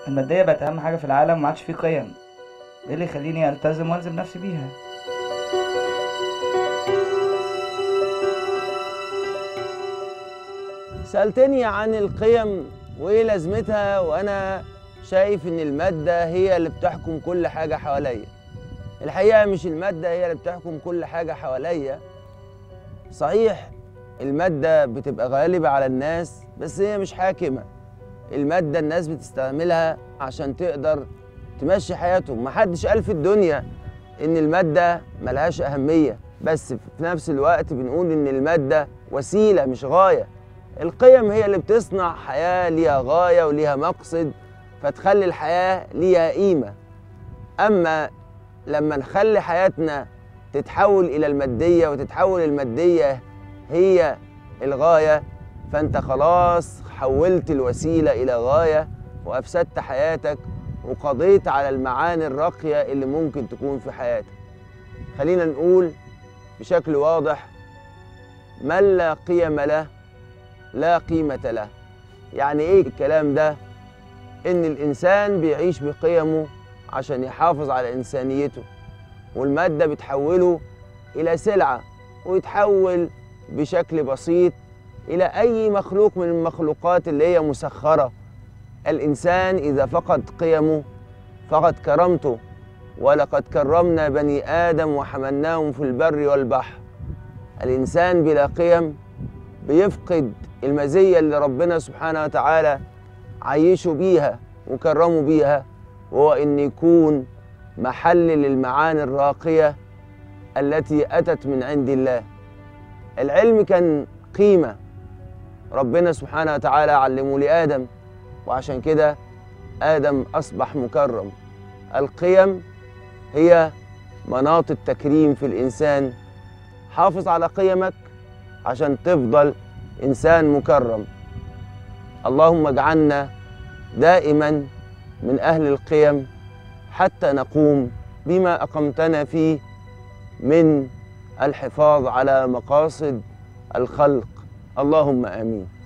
المادية بقت أهم حاجة في العالم وما عادش فيه قيم إيه اللي يخليني ألتزم وألزم نفسي بيها سألتني عن القيم وإيه لازمتها وأنا شايف إن المادة هي اللي بتحكم كل حاجة حواليا الحقيقة مش المادة هي اللي بتحكم كل حاجة حواليا صحيح المادة بتبقى غالبة على الناس بس هي مش حاكمة المادة الناس بتستعملها عشان تقدر تمشي حياتهم محدش قال في الدنيا إن المادة ملهاش أهمية بس في نفس الوقت بنقول إن المادة وسيلة مش غاية القيم هي اللي بتصنع حياة ليها غاية وليها مقصد فتخلي الحياة ليها قيمة أما لما نخلي حياتنا تتحول إلى المادية وتتحول المادية هي الغاية فأنت خلاص حولت الوسيلة إلى غاية وأفسدت حياتك وقضيت على المعاني الراقية اللي ممكن تكون في حياتك خلينا نقول بشكل واضح من لا قيم له لا قيمة له يعني ايه الكلام ده ان الانسان بيعيش بقيمه عشان يحافظ على انسانيته والمادة بتحوله الى سلعة ويتحول بشكل بسيط الى اي مخلوق من المخلوقات اللي هي مسخرة الانسان اذا فقد قيمه فقد كرمته ولقد كرمنا بني ادم وحملناهم في البر والبحر الانسان بلا قيم بيفقد المزية اللي ربنا سبحانه وتعالى عيشه بيها وكرمه بيها وهو إن يكون محل للمعاني الراقية التي أتت من عند الله العلم كان قيمة ربنا سبحانه وتعالى علمه لآدم وعشان كده آدم أصبح مكرم القيم هي مناط التكريم في الإنسان حافظ على قيمك عشان تفضل انسان مكرم اللهم اجعلنا دائما من اهل القيم حتى نقوم بما اقمتنا فيه من الحفاظ على مقاصد الخلق اللهم امين